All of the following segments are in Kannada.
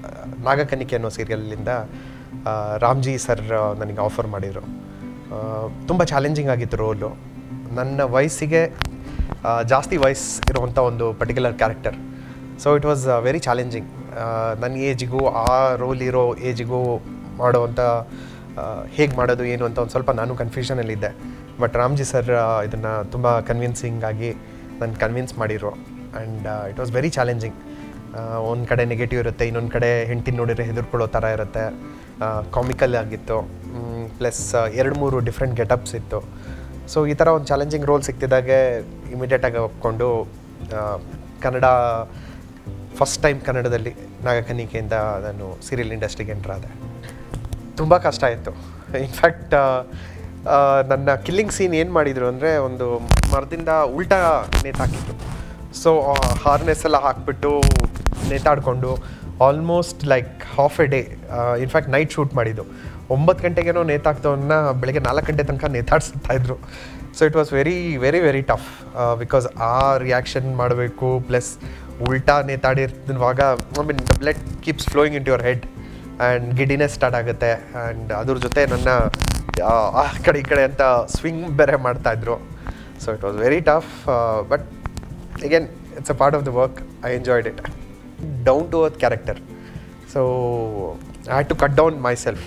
ನಾಗಕನ್ನಿಕೆ ಅನ್ನೋ ಸೀರಿಯಲಿಂದ ರಾಮ್ಜಿ ಸರ್ ನನಗೆ ಆಫರ್ ಮಾಡಿದರು ತುಂಬ ಚಾಲೆಂಜಿಂಗ್ ಆಗಿತ್ತು ರೋಲು ನನ್ನ ವಯಸ್ಸಿಗೆ ಆ, ಜಾಸ್ತಿ ವಯಸ್ಸು ಇರುವಂಥ ಒಂದು particular character so it was very challenging ನನ್ನ ಏಜಿಗೂ ಆ ರೋಲ್ ಇರೋ ಏಜಿಗೂ ಮಾಡೋವಂಥ ಹೇಗೆ ಮಾಡೋದು ಏನು ಅಂತ ಒಂದು ಸ್ವಲ್ಪ ನಾನು ಕನ್ಫ್ಯೂಷನಲ್ಲಿದ್ದೆ ಬಟ್ ರಾಮ್ಜಿ ಸರ್ ಇದನ್ನು ತುಂಬ ಕನ್ವಿನ್ಸಿಂಗ್ ಆಗಿ ನನ್ನ ಕನ್ವಿನ್ಸ್ ಮಾಡಿರೋ and it was very challenging ಒಂದು ಕಡೆ ನೆಗೆಟಿವ್ ಇರುತ್ತೆ ಇನ್ನೊಂದು ಕಡೆ ಹೆಂಡತಿ ನೋಡಿದ್ರೆ ಹೆದರ್ಕೊಳ್ಳೋ ಥರ ಇರುತ್ತೆ ಕಾಮಿಕಲ್ ಆಗಿತ್ತು ಪ್ಲಸ್ ಎರಡು ಮೂರು ಡಿಫ್ರೆಂಟ್ ಗೆಟಪ್ಸ್ ಇತ್ತು ಸೊ ಈ ಥರ ಒಂದು ಚಾಲೆಂಜಿಂಗ್ ರೋಲ್ ಸಿಕ್ತಿದ್ದಾಗೆ ಇಮಿಡಿಯೇಟಾಗಿ ಒಪ್ಕೊಂಡು ಆ, ಕನ್ನಡ ಫಸ್ಟ್ ಟೈಮ್ ಕನ್ನಡದಲ್ಲಿ ನಾಗಕನ್ನಿಕೆಯಿಂದ ನಾನು ಸೀರಿಯಲ್ ಇಂಡಸ್ಟ್ರಿಗೆ ಎಂಟ್ರ್ ಆದೆ ತುಂಬ ಕಷ್ಟ ಆಯಿತು ಇನ್ಫ್ಯಾಕ್ಟ್ ನನ್ನ ಕಿಲ್ಲಿಂಗ್ ಸೀನ್ ಏನು ಮಾಡಿದರು ಅಂದರೆ ಒಂದು ಮರದಿಂದ ಉಲ್ಟಾ ನೇತಾಕಿದ್ರು ಸೊ ಹಾರ್ನೆಸ್ ಎಲ್ಲ ಹಾಕ್ಬಿಟ್ಟು ನೇತಾಡ್ಕೊಂಡು almost like half a day in fact night shoot ಮಾಡಿದ್ದು ಒಂಬತ್ತು ಗಂಟೆಗೇನೋ ನೇತಾಕ್ತವನ್ನ ಬೆಳಗ್ಗೆ ನಾಲ್ಕು ಗಂಟೆ ತನಕ ನೇತಾಡ್ಸ್ತಾ ಇದ್ರು so it was very very very tough because ಆ ರಿಯಾಕ್ಷನ್ ಮಾಡಬೇಕು ಪ್ಲಸ್ ಉಲ್ಟಾ ನೇತಾಡಿರುವಾಗ I mean the blood keeps flowing in your head and giddiness start ಆಗುತ್ತೆ ಆ್ಯಂಡ್ ಅದ್ರ ಜೊತೆ ನನ್ನ ಆ ಆ ಕಡೆ ಈ ಕಡೆ ಅಂತ ಸ್ವಿಂಗ್ ಬೇರೆ ಮಾಡ್ತಾಯಿದ್ರು so it was very tough but again it's a part of the work I enjoyed it down to earth character so I had to cut down myself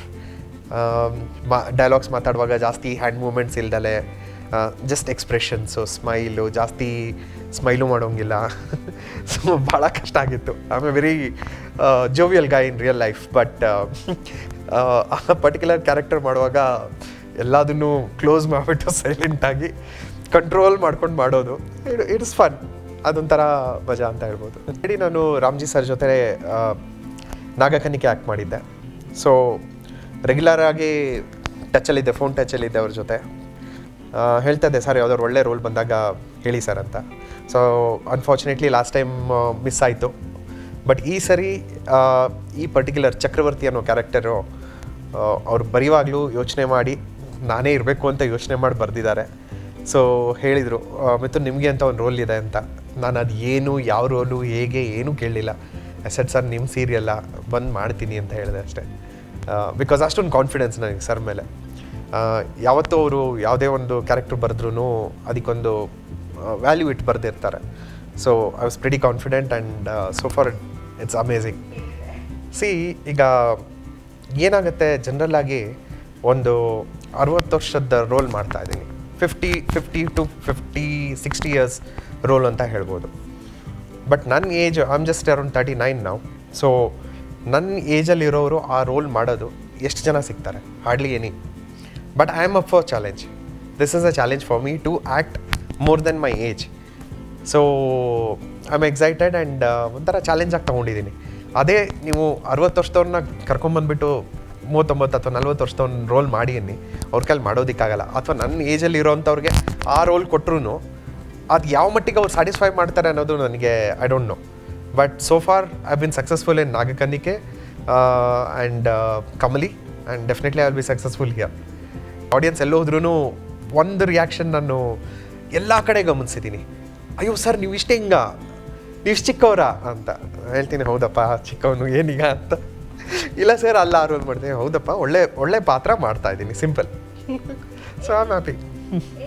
ಮಾ ಡೈಲಾಗ್ಸ್ ಮಾತಾಡುವಾಗ ಜಾಸ್ತಿ ಹ್ಯಾಂಡ್ ಮೂಮೆಂಟ್ಸ್ ಇಲ್ದಲೆ ಜಸ್ಟ್ ಎಕ್ಸ್ಪ್ರೆಷನ್ಸು ಸ್ಮೈಲು ಜಾಸ್ತಿ ಸ್ಮೈಲು ಮಾಡೋಂಗಿಲ್ಲ ಸೊ ಭಾಳ ಕಷ್ಟ ಆಗಿತ್ತು I am a very jovial guy in real life but ಆ ಪರ್ಟಿಕ್ಯುಲರ್ ಕ್ಯಾರೆಕ್ಟರ್ ಮಾಡುವಾಗ ಎಲ್ಲದನ್ನು ಕ್ಲೋಸ್ ಮಾಡಿಬಿಟ್ಟು ಸೈಲೆಂಟಾಗಿ ಕಂಟ್ರೋಲ್ ಮಾಡ್ಕೊಂಡು ಮಾಡೋದು ಇಟ್ ಇಟ್ಸ್ ಫನ್ ಅದೊಂಥರ ಮಜಾ ಅಂತ ಹೇಳ್ಬೋದು ಇಡೀ ನಾನು ರಾಮ್ಜಿ ಸರ್ ಜೊತೆ ಆ, ನಾಗಕನ್ನಿಕೆ ಆ್ಯಕ್ಟ್ ಮಾಡಿದ್ದೆ ಸೊ ರೆಗ್ಯುಲರ್ ಆಗಿ ಟಚಲ್ಲಿದ್ದೆ ಫೋನ್ ಟಚಲ್ಲಿದ್ದೆ ಅವ್ರ ಜೊತೆ ಆ, ಹೇಳ್ತಾ ಇದ್ದೆ ಸರ್ ಯಾವ್ದಾದ್ರು ಒಳ್ಳೆ ರೋಲ್ ಬಂದಾಗ ಹೇಳಿ ಸರ್ ಅಂತ so unfortunately last time miss ಆಯಿತು ಬಟ್ ಈ ಸರಿ ಆ, ಈ ಪರ್ಟಿಕ್ಯುಲರ್ ಚಕ್ರವರ್ತಿ ಅನ್ನೋ ಕ್ಯಾರೆಕ್ಟರು ಅವ್ರು ಬರೆಯುವಾಗಲೂ ಯೋಚನೆ ಮಾಡಿ ನಾನೇ ಇರಬೇಕು ಅಂತ ಯೋಚನೆ ಮಾಡಿ ಬರೆದಿದ್ದಾರೆ ಸೊ ಹೇಳಿದರು ಮಿಥುನ್ ನಿಮಗೆ ಅಂತ ಒಂದು ರೋಲ್ ಇದೆ ಅಂತ ನಾನು ಅದು ಏನು ಯಾವ ರೋಲು ಹೇಗೆ ಏನೂ ಕೇಳಲಿಲ್ಲ ಸೆಟ್ ಸರ್ ನಿಮ್ಮ ಸೀರಿಯಲ್ಲ ಬಂದು ಮಾಡ್ತೀನಿ ಅಂತ ಹೇಳಿದೆ ಅಷ್ಟೇ ಬಿಕಾಸ್ ಅಷ್ಟೊಂದು ಕಾನ್ಫಿಡೆನ್ಸ್ ನನಗೆ ಸರ್ ಮೇಲೆ ಆ, ಯಾವತ್ತೂ ಅವರು ಯಾವುದೇ ಒಂದು ಕ್ಯಾರೆಕ್ಟರ್ ಬರೆದ್ರೂ ಅದಕ್ಕೊಂದು ವ್ಯಾಲ್ಯೂ ಇಟ್ಟು ಬರೆದಿರ್ತಾರೆ so I was pretty confident and so far it's amazing see ಈಗ ಏನಾಗುತ್ತೆ ಜನರಲ್ ಆಗಿ ಒಂದು ಅರವತ್ತು ವರ್ಷದ ರೋಲ್ ಮಾಡ್ತಾ ಇದ್ದೀನಿ fifty fifty to fifty sixty years role ಅಂತ ಹೇಳ್ಬೋದು ಬಟ್ ನನ್ನ age I am just around thirty nine ನಾವು ಸೊ ನನ್ನ ಏಜಲ್ಲಿರೋರು ಆ ರೋಲ್ ಮಾಡೋದು ಎಷ್ಟು ಜನ ಸಿಗ್ತಾರೆ hardly any but I am up for challenge this is a challenge for me to act more than my age so I am excited and ಒಂಥರ ಚಾಲೆಂಜಾಗಿ ತೊಗೊಂಡಿದ್ದೀನಿ ಅದೇ ನೀವು ಅರವತ್ತು ವರ್ಷದವ್ರನ್ನ ಕರ್ಕೊಂಬಂದ್ಬಿಟ್ಟು ಮೂವತ್ತೊಂಬತ್ತು ಅಥವಾ ನಲ್ವತ್ತು ವರ್ಷದವ್ನ ರೋಲ್ ಮಾಡಿ ಅನ್ನಿ ಅವ್ರ ಕೈಲಿ ಮಾಡೋದಕ್ಕಾಗಲ್ಲ ಅಥವಾ ನನ್ನ ಏಜಲ್ಲಿ ಇರೋವಂಥವ್ರಿಗೆ ಆ ರೋಲ್ ಕೊಟ್ಟರು ಅದು ಯಾವ ಮಟ್ಟಿಗೆ ಅವ್ರು ಸ್ಯಾಟಿಸ್ಫೈ ಮಾಡ್ತಾರೆ ಅನ್ನೋದು ನನಗೆ I don't know but so far I been successful in Nagakannike and Kamali and definitely I will be successful here audience ಎಲ್ಲೋ ಹೋದ್ರೂ ಒಂದು ರಿಯಾಕ್ಷನ್ ನಾನು ಎಲ್ಲ ಕಡೆ ಗಮನಿಸಿದ್ದೀನಿ ಅಯ್ಯೋ ಸರ್ ನೀವು ಇಷ್ಟೇ ಹಿಂಗ ನೀವು ಇಷ್ಟು ಚಿಕ್ಕವರಾ ಅಂತ ಹೇಳ್ತೀನಿ ಹೌದಪ್ಪ ಚಿಕ್ಕವನು ಏನೀಗ ಅಂತ ಇಲ್ಲ ಸರ್ ಅಲ್ಲ ರೋಲ್ ಮಾಡ್ತೀನಿ ಹೌದಪ್ಪ ಒಳ್ಳೆ ಒಳ್ಳೆ ಪಾತ್ರ ಮಾಡ್ತಾ ಇದ್ದೀನಿ simple so I am happy